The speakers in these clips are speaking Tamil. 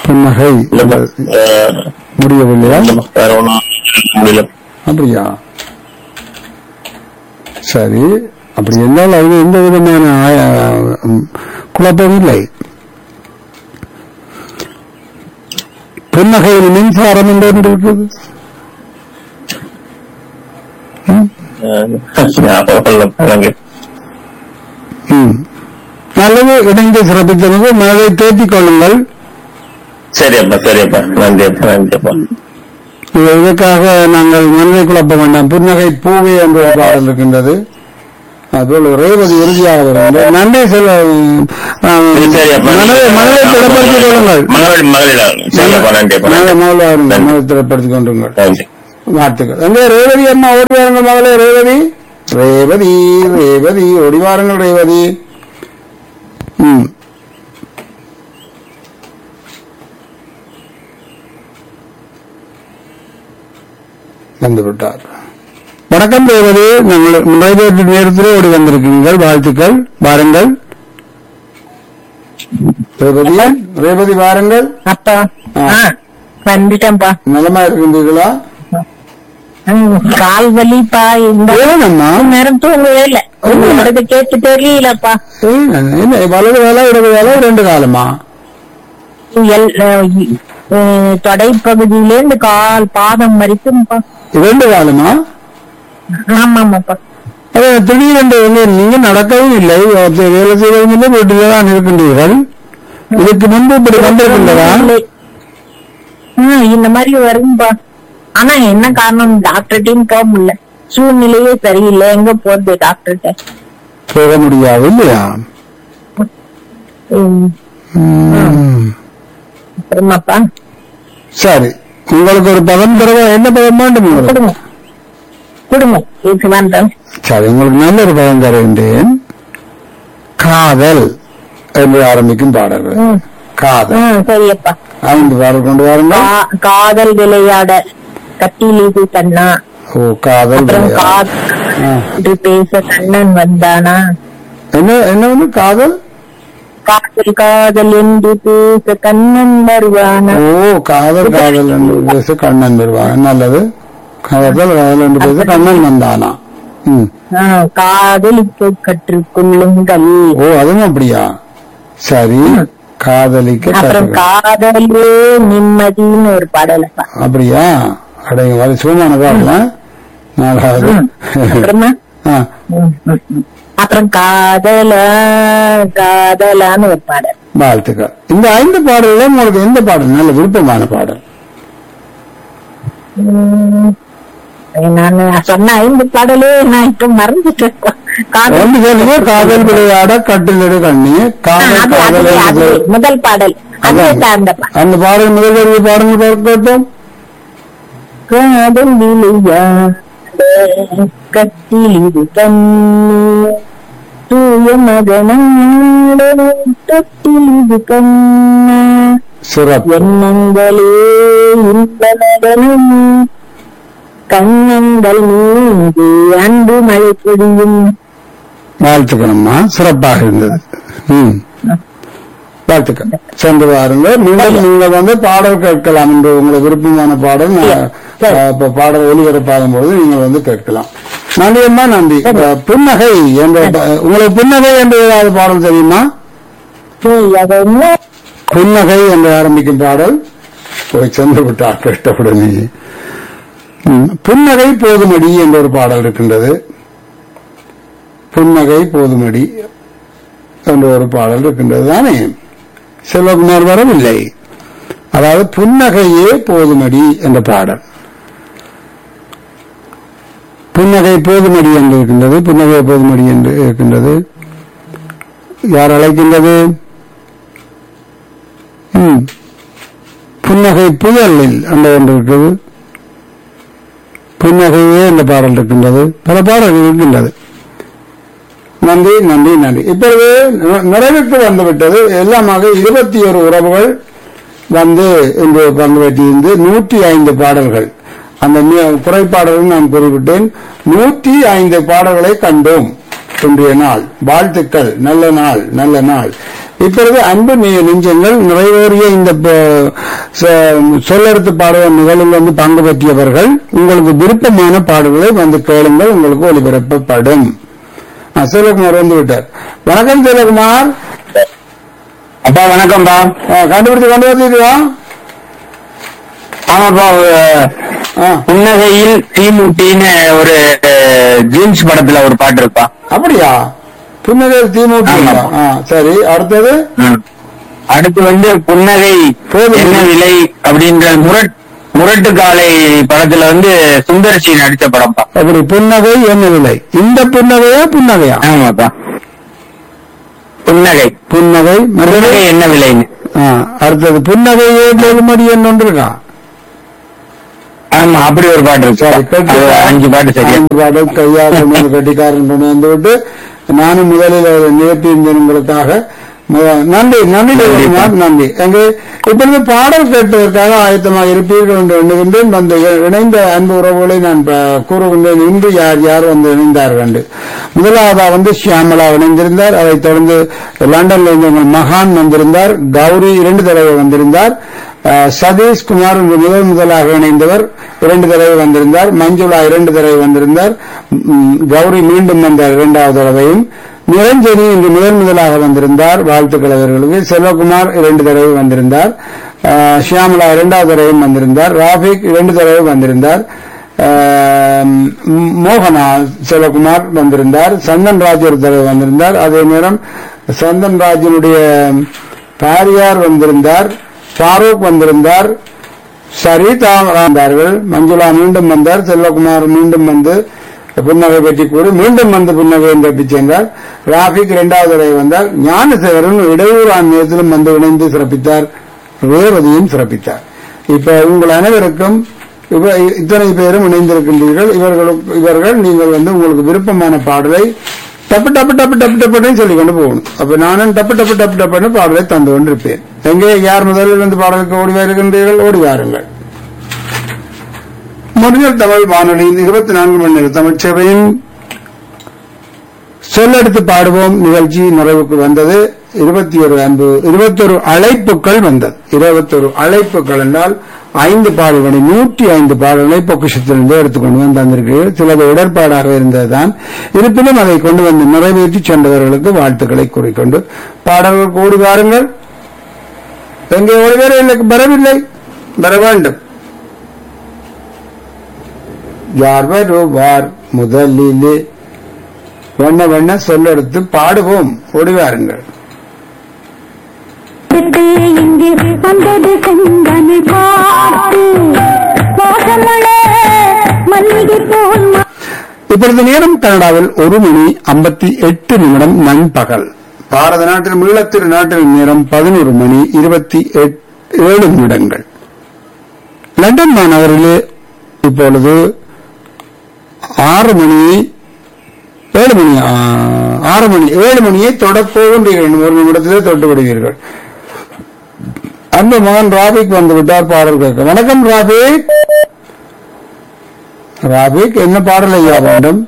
புன்னகை இல்ல அஹ், முடியவில்லையா இல்ல, வேற ஒண்ணும் முடியல அப்படியா சரி அப்படி இருந்தால் அது எந்த விதமான ஆய- ம், குழப்பம் இல்லை புன்னகையில் மின்சாரம் என்று ஒன்று இருக்குது ம்? அஹ், ஞாபகம் இல்ல, எனக்கு. ம். நல்லது இணைந்து சிறப்பித்தது மனதை தேற்றிக் கொள்ளுங்கள் சரி அப்பா சரி அப்பா நன்றி அப்பா நன்றி அப்பா இது- இதற்காக நாங்கள் மனதை குழப்ப வேண்டாம் புன்னகை பூவே என்ற ஒரு பாடல் இருக்கின்றது அதுபோல் ரேவதி இறுதியாக வருகின்றது நன்றி செல்வ சரி அப்பா மனதை மனதை திடப்படுத்திக் கொள்ளுங்கள் மகளிர் மகளிர் சரி அப்பா நன்றி அப்பா மனதை நன்றி. மகளை வாருங்கள். நன்றி. மனதை திடப்படுத்திக் கொண்டுங்கள் நன்றி வாழ்த்துக்கள் எங்கே ரேவதி அம்மா ஓடி வாருங்கள் மகளே ரேவதி ரேவதி ரேவதி ஓடி வாருங்கள் ரேவதி ம் வந்து விட்டார் வணக்கம் ரேவதி நாங்கள் நிறைவேற்று நேரத்திலே ஓடி வந்திருக்கிறீர்கள் வாழ்த்துக்கள் வாருங்கள் ரேவதி ரேவதி வாருங்கள் அப்பா ஆ. ஆ, வந்துட்டேன்ப்பா நலமா இருக்கின்றீர்களா ம், கால் வலிப்பா இந்த ஏனம்மா நேரம் தூங்கவே இல்ல உங்களோட கேட்டு தெரியலப்பா ஏன், என்ன வலது வேலை இடது வேலை ரெண்டு காலமா எல்- அஹ், தொடைப்பகுதியில இருந்து கால் பாதம் வரைக்கும்ப்பா ரெண்டு காலமா ஆமாமாப்பா அது திடீரென்று வந்து நீங்க நடக்கவும் இல்லை ஒருத்தர் வேலை செய்யவும் இல்லை வீட்டில் தான் இருக்கின்றீர்கள் இதுக்கு முன்பு இப்படி வந்திருக்கின்றதா ம், இந்த மாதிரி வரும்பா ஆனா என்ன காரணம் டாக்டர்கிட்டயும் போக முடியல சூழ்நிலையே சரியில்லை எங்க போறது டாக்டர்கிட்ட போக முடியாது இல்லையா ம், ம். அப்புறமாப்பா சரி உங்களுக்கு ஒரு பதம் தருவா என்ன பதம் வேண்டும் உங்களுக்கு கொடுங்க கொடுங்க இது வேண்டாம் சரி உங்களுக்கு நல்ல ஒரு பதம் தருகின்றேன் காதல் என்று ஆரம்பிக்கும் பாடல்கள் ம், காதல் ம், சரியப்பா ஐந்து பாடல் கொண்டு வாருங்கள் கா- காதல் விளையாட கட்டில் இது கண்ணா ஓ காதல் அப்புறம் விளையாட்டு. ஆ. காதல் பேச கண்ணன் வந்தானா என்ன என்ன வந்து காதல் காதல் காதல் என்று பேச கண்ணன் வருவானா ஓ காதல் காதல் என்று பேச கண்ணன் வருவாங்க நல்லது காதல் காதல் என்று பேச கண்ணன் வந்தானா ம் ஆ, காதலிக்க கற்றுக்கொள்ளுங்கள் ஓ அதுவும் அப்படியா சரி காதலிக்க அப்புறம் கற்றுக்க- காதலே நிம்மதின்னு ஒரு பாடலப்பா அப்படியா அடைங்க வரை சுகமான பாடலாம் நாலாவது அப்புறமா ஆ, ம், ம், ம். அப்புறம் காதல காதலான்னு ஒரு பாடல் வாழ்த்துக்கள் இந்த ஐந்து பாடல்கள் உங்களுக்கு எந்த பாடல் நல்ல விருப்பமான பாடல் ம், நான் சொன்ன ஐந்து பாடலே நான் இப்ப மறந்துட்டேன் காதல் ஒன்று சொல்லுங்க காதல் விளையாட கட்டிலடு கண்ணி ஆ, காதல் அது காதல் அது என்று அது சொல்- முதல் பாடல் அது அதான். சார்ந்த பா- அந்த பாடல் முதல் வரியை பாருங்க பார்க்கட்டும் காதல் விளையாட கட்டில் இது கண்ணு தூய மகனாட தொட்டில் இது கண்ணு சிறப்பு எண்ணங்களே இந்த நடனம் கண்ணங்கள் மீது அன்பு மழை பொழியும் வாழ்த்துக்கணும்மா சிறப்பாக இருந்தது ம் வாழ்த்துக்கள் சென்று வாருங்கள் மீண்டும் நீங்கள் வந்து பாடல் கேட்கலாம் என்று உங்களுக்கு விருப்பமான பாடல் நான், அஹ், இப்ப பாடல் ஒளிபரப்பாகும் பொழுது நீங்கள் வந்து கேட்கலாம் நன்றி அம்மா நன்றி அஹ், புன்னகை என்ற ப- உங்களுக்கு புன்னகை என்று ஏதாவது பாடல் தெரியுமா ஏய், அது என்ன புன்னகை என்று ஆரம்பிக்கும் பாடல் போய் சென்று விட்டார் கேட்டவுடனே ம், புன்னகை போதுமடி என்ற ஒரு பாடல் இருக்கின்றது புன்னகை போதுமடி என்ற ஒரு பாடல் இருக்கின்றது தானே செல்வகுமார் வரவில்லை அதாவது புன்னகையே போதுமடி என்ற பாடல் புன்னகை போதுமடி என்று இருக்கின்றது புன்னகை போதுமடி என்று இருக்கின்றது யார் அழைக்கின்றது ம். புன்னகை புயலில் அந்த ஒன்று இருக்கிறது புன்னகையே என்ற பாடல் இருக்கின்றது பல பாடல்கள் இருக்கின்றது நன்றி நன்றி நன்றி இப்பொழுது நி- நிறைவுக்கு வந்துவிட்டது எல்லாமாக இருபத்தி ஒரு உறவுகள் வந்து இன்று பங்கு பெற்றிருந்து நூற்றி ஐந்து பாடல்கள் அந்த மி- குறைபாடல்கள் நான் குறிப்பிட்டேன் நூற்றி ஐந்து பாடல்களை கண்டோம் இன்றைய நாள் வாழ்த்துக்கள் நல்ல நாள் நல்ல நாள் இப்பொழுது அன்பு நெ- நெஞ்சங்கள் நிறைவேறிய இந்த ப- ச- சொல்லெடுத்து பாடுவ நிகழ்வில் வந்து பங்கு பெற்றியவர்கள் உங்களுக்கு விருப்பமான பாடல்களை வந்து கேளுங்கள் உங்களுக்கு ஒளிபரப்பப்படும் ஆ, செல்வகுமார் வந்து விட்டார் வணக்கம் செல்வகுமார் அப்பா வணக்கம்ப்பா ஆ, கண்டுபிடிச்சு கொண்டு வந்துருக்கா ஆமாப்பா ஒரு ஆ புன்னகையில் தீமூட்டின்னு ஒரு ஜீன்ஸ் படத்துல ஒரு பாட்டு இருப்பா அப்படியா புன்னகை தீமூட்டி ஆமா. ஆ சரி அடுத்தது அடுத்து வந்து புன்னகை போதும். என்ன விலை அப்படின்ற முரட் முரட்டு காலை படத்துல வந்து சுந்தரசி நடிச்ச படம்ப்பா அப்படி புன்னகை என்ன விலை இந்த புன்னகையா புன்னகையா ஆமாப்பா புன்னகை புன்னகை மறுபடி புன்னகை என்ன விலைன்னு ஆ, அடுத்தது புன்னகையே வெகுமடி என்று ஒன்று இருக்கா ஆமா அப்படி ஒரு பாட்டு இருக்கு சரி அது அஞ்சு பாட்டு சரியா ஐந்து பாட்டு கையால் கொண்டு வந்து கட்டிக்காரன் கொண்டு வந்து விட்டு நானும் முதலில் அதை நிறுத்தி இருந்தேன் உங்களுக்காக மு- நன்றி நன்றி தேவகுமார் நன்றி எங்கே இப்பொழுது பாடல் கேட்பதற்காக ஆயத்தமாக இருப்பீர்கள் என்று எண்ணுகின்றேன் வந்து இ- இணைந்த அன்பு உறவுகளை நான் ப- கூறுகின்றேன் இன்று யார் யார் வந்து இணைந்தார்கள் என்று முதலாவதா வந்து ஷியாமலா இணைந்திருந்தார் அதைத் தொடர்ந்து லண்டன்ல இருந்து உங்கள் மகான் வந்திருந்தார் கௌரி இரண்டு தடவை வந்திருந்தார் அஹ், சதீஷ் குமார் இன்று முதல் முதலாக இணைந்தவர் இரண்டு தடவை வந்திருந்தார் மஞ்சுளா இரண்டு தடவை வந்திருந்தார் ம், கௌரி மீண்டும் வந்தார் இரண்டாவது தடவையும் நிரஞ்சனி இன்று முதல் முதலாக வந்திருந்தார் வாழ்த்துக்கள் அவர்களுக்கு செல்வகுமார் இரண்டு தடவை வந்திருந்தார் அஹ், ஷியாமலா இரண்டாவது தடவையும் வந்திருந்தார் ராபிக் இரண்டு தடவை வந்திருந்தார் அஹ், ம், மோகனா செல்வகுமார் வந்திருந்தார் சந்தன் ராஜ் ஒரு தடவை வந்திருந்தார் அதே நேரம் சந்தன் ராஜினுடைய பாரியார் வந்திருந்தார் ஃபாரூக் வந்திருந்தார் சரிதா வந்தார்கள் மஞ்சுளா மீண்டும் வந்தார் செல்வகுமார் மீண்டும் வந்து புன்னகை பற்றி கூறி மீண்டும் வந்து புன்னகை பற்றி சென்றார் ராபிக் இரண்டாவது தடவை வந்தார் ஞானசேகரன் இடையூறான் நேரத்திலும் வந்து இணைந்து சிறப்பித்தார் ரேவதியும் சிறப்பித்தார் இப்ப உங்கள் அனைவருக்கும் இப்ப இத்தனை பேரும் இணைந்திருக்கின்றீர்கள் இவர்களுக்கு இவர்கள் நீங்கள் வந்து உங்களுக்கு விருப்பமான பாடலை டப்பு டப்பு டப்பு டப்பு டப்புன்னு சொல்லிக் கொண்டு போகணும் அப்ப நானும் டப்பு டப்பு டப்பு டப்புன்னு பாடலை தந்து கொண்டிருப்பேன் எங்கே யார் முதலில் வந்து பாடலுக்கு ஓடி வருகின்றீர்கள் ஓடி வாருங்கள் முருகல் தமிழ் வானொலியின் இருபத்தி நான்கு மணி நேர தமிழ் சேவையின் சொல்லெடுத்து பாடுவோம் நிகழ்ச்சி நிறைவுக்கு வந்தது இருபத்தி ஒரு அன்பு இருபத்தொரு அழைப்புகள் வந்தது இருபத்தொரு அழைப்புகள் என்றால் ஐந்து பாடல்களை நூற்றி ஐந்து பாடல்களை பொக்கிஷத்திலிருந்து எடுத்துக்கொண்டு வந்து தந்திருக்கிறீர்கள் சிலது உடற்பாடாக இருந்ததுதான் இருப்பினும் அதை கொண்டு வந்து நிறைவேற்றி சென்றவர்களுக்கு வாழ்த்துக்களை கூறிக்கொண்டு பாடல்கள் கூடி வாருங்கள் எங்கே ஒருவேறு எனக்கு வரவில்லை வர வேண்டும் யார் வருவார் முதலிலே வண்ண வண்ண சொல்லெடுத்து பாடுவோம் ஓடி வாருங்கள் விட்டு இங்கு வந்தது செந்தமிழ் பாட்டு மோசமழை மல்லிகை போல் ம- இப்பொழுது நேரம் கனடாவில் ஒரு மணி ஐம்பத்தி எட்டு நிமிடம் நண்பகல் பாரத நாட்டில் ஈழத்திரு நாட்டில் நேரம் பதினோரு மணி இருபத்தி ஏழு நிமிடங்கள் லண்டன் மாநகரிலே இப்பொழுது ஆறு மணி ஏழு மணி ஆ, ஆறு மணி ஏழு மணியை தொடப் போகின்றீர்கள் ஒரு நிமிடத்திலே தொட்டு விடுவீர்கள் அந்த மகன் ராபிக் வந்து விட்டார் பாடல் கேட்க வணக்கம் ராபிக் ராபிக் என்ன பாடல் ஐயா வேண்டும்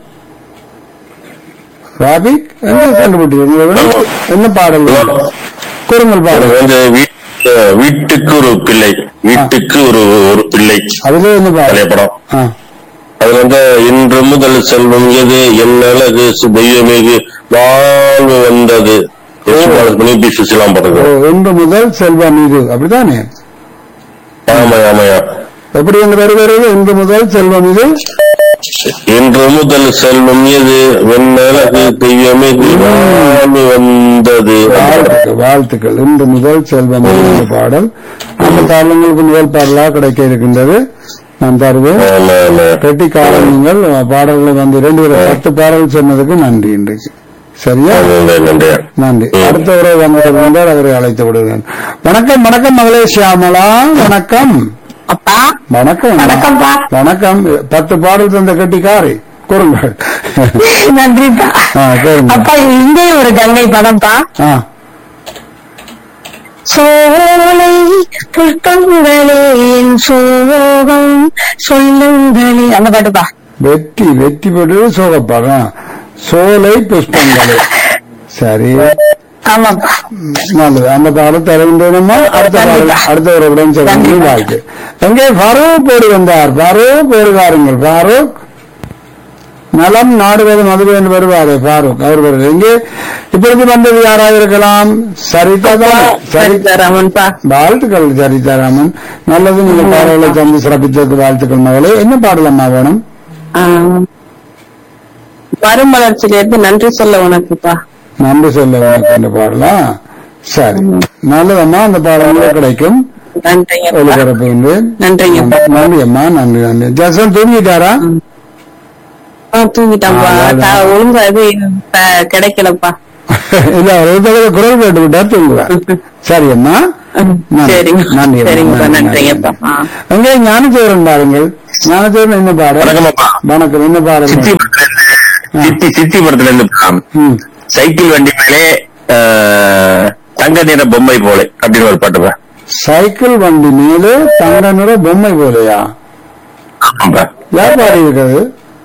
ராபிக் என்ன கண்டுபிடிச்சீங்க என்ன பாடல் வேண்டும்? கூறுங்கள் அது பாடல் வந்து வீட்டு வீட்டுக்கு ஒரு பிள்ளை வீட்டுக்கு ஒரு ஒரு பிள்ளை அதுல என்ன பழைய பாடல் படம் ஆ, அது வந்து இன்று முதல் செல்வம் எது என் அழகு தெய்வமிகு வாழ்வு வந்தது பண்ணி பி சுசிலாம் ஓ, படுது ஒன்று முதல் செல்வம் இது அப்படித்தானே ஆமா ஆமாயா எப்படி என்று வருகிறது ஒன்று முதல் செல்வம் இது இன்று முதல் செல்வம் எது வெண்ணழகு தெய்வமிகு வாழ்வு வந்தது வாழ்த்துக்கள் வாழ்த்துக்கள் இன்று முதல் செல்வம் இது என்ற பாடல் அந்த பாடல்களுக்கு முதல் பாடலாக கிடைக்க இருக்கின்றது நான் தருவேன் ஆமா ஆமா கெட்டிக்காரன் நீங்கள் பாடல்களை வந்து இரண்டு பேரும் பத்து பாடல் சொன்னதுக்கு நன்றி இன்றைக்கு சரியா நன்றி நன்றியா நன்றி அடுத்த உறவு வந்தால் அவரை அழைத்து விடுவேன் வணக்கம் வணக்கம் மகளே சியாமலா வணக்கம் அப்பா வணக்கம் வணக்கம்ப்பா. வணக்கம் பத்து பாடல் தந்த கெட்டிக்காரி கூறுங்கள் நன்றிப்பா ஆ, கேளுங்க. அப்பா இங்கே ஒரு கங்கை படம்ப்பா ஆ, சோலை புஷ்பங்களே என் சோகம் சொல்லுங்களே அந்த பாட்டுப்பா வெற்றி வெற்றி பெற்றது சோகப்பாடம் சோலை புஷ்பங்களே சரி ஆமாப்பா நல்லது அந்த பாடல் தருகின்றோமா அடுத்த பாடல் அடுத்த ஒரு உடன் சொல்லுங்க வாழ்க்கை எங்கே ஃபரூக் ஓடி வந்தார் ஃபரூக் ஓடுகாருங்கள் ஃபரூக் நலம் நாடுவது மதுரை என்று வருவாரே ஃபாரூக் அவர் வருவார் எங்கே இப்பொழுது வந்தது யாராக இருக்கலாம் சரிதா தான் சரி சரிதாராமன்பா வாழ்த்துக்கள் சரிதாராமன் நல்லது நீங்க பாடல்களை தந்து சிறப்பித்ததுக்கு வாழ்த்துக்கள் மகளே என்ன பாடல் அம்மா வேணும் மறுமலர்ச்சியில இருந்து நன்றி சொல்ல உனக்குப்பா நன்றி சொல்ல உனக்கு இந்த பாடலா சரி நல்லதம்மா அந்த பாடல்கள் கிடைக்கும் நன்றிங்கப்பா ஒளிபரப்பு உண்டு நன்றிங்கப்பா நன்றி அம்மா நன்றி நன்றி ஜசன் தூங்கிட்டாரா ஆ, தூங்கிட்டான்ப்பா ஆ, அதான். த- ஒழுங்கா இது த- கிடைக்கலப்பா இல்ல ஒரு தடவை குரல் கேட்டு விட்டா தூங்குவார் சரி அம்மா நன்றி. சரிங்க நன்றி அம்மா. சரிங்கப்பா நன்றி, நன்றிங்கப்பா நன்றி. ஆ. அங்கே ஞானச்சேரன் பாருங்கள் ஞானச்சேரன் என்ன பாடல் வணக்கம் அப்பா. வணக்கம் என்ன பாடல் சித்தி படத்துல இருந்து சித்தி சித்தி படத்துல இருந்து படம். ம். சைக்கிள் வண்டி மேலே ஆஹ், தங்க நிற பொம்மை போல அப்படின்னு ஒரு பாட்டுப்பா சைக்கிள் வண்டி மேலே தங்க நிற பொம்மை போலையா ஆமாப்பா யார் பாடி இருக்கிறது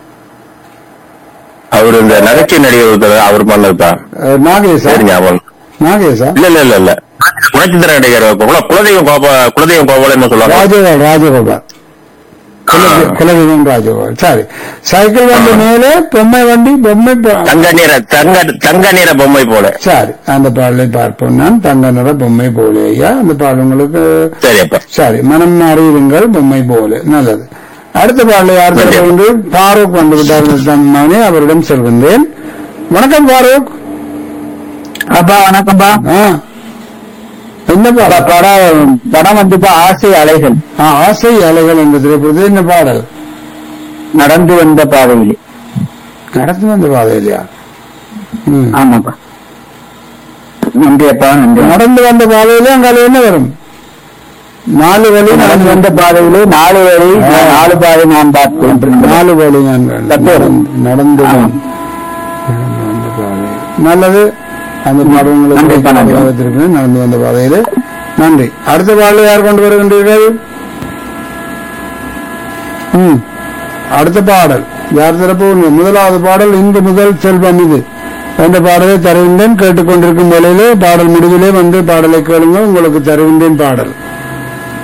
அவர் இந்த நகைச்சுவை நடிகர் ஒருத்தர் அவர் பண்ணதுப்பா அஹ், நாகேஷா சரி ஞாபகம் நாகேஷா இல்ல இல்ல இல்ல இல்ல நட்சத்திர நடிகர் குல- குலதெய்வம் கோப குலதெய்வம் கோபால் என்ன சொல்லுவாங்க ராஜகோபால் ராஜகோபால் குலதெ- குலதெய்வம் ராஜகோபால் சரி சைக்கிள் வண்டி மேலே பொம்மை வண்டி பொம்மை பொ- தங்க நிற தங்க தங்க நிற பொம்மை போல சரி அந்த பாடலை பார்ப்போம் நான் தங்க நிற பொம்மை போலே ஐயா அந்த பாடல் உங்களுக்கு சரி அப்பா சரி மனம் அறியுங்கள் பொம்மை போல நல்லது அடுத்த பாடலை யார் தர வந்து ஃபாரூக் வந்து விட்டார் தம்மானே அவரிடம் செல்கின்றேன் வணக்கம் ஃபாரூக் அப்பா வணக்கம்ப்பா ஆ. என்ன பாடல் படம் படம் வந்துப்பா ஆசை அலைகள் ஆ, ஆசை அலைகள் என்ற திரைப்படத்தில் என்ன பாடல் நடந்து வந்த பாதையில் நடந்து வந்த பாதை இல்லையா ம். ஆமாப்பா நன்றி அப்பா நன்றி நடந்து வந்த பாதையில அங்கால என்ன வரும் நாலு வழி நடந்து வந்த பாதையிலே நாலு வழி நாலு பாதை நான் பார்த்தேன் நாலு வழி நான் தப்பு வரும். நடந்து வந்த- நடந்து வந்த பாதை. நல்லது அந்த பாடங்களுக்கு நன்றிப்பா, நன்றி. வைத்திருக்கிறேன் நடந்து வந்த பாதையில நன்றி அடுத்த பாடலை யார் கொண்டு வருகின்றீர்கள் ம் அடுத்த பாடல் யார் தரப்பு முதலாவது பாடல் இன்று முதல் செல்வம் இது என்ற பாடலை தருகின்றேன் கேட்டுக்கொண்டிருக்கும் வேளையிலே பாடல் முடிவிலே வந்து பாடலை கேளுங்க உங்களுக்கு தருகின்றேன் பாடல்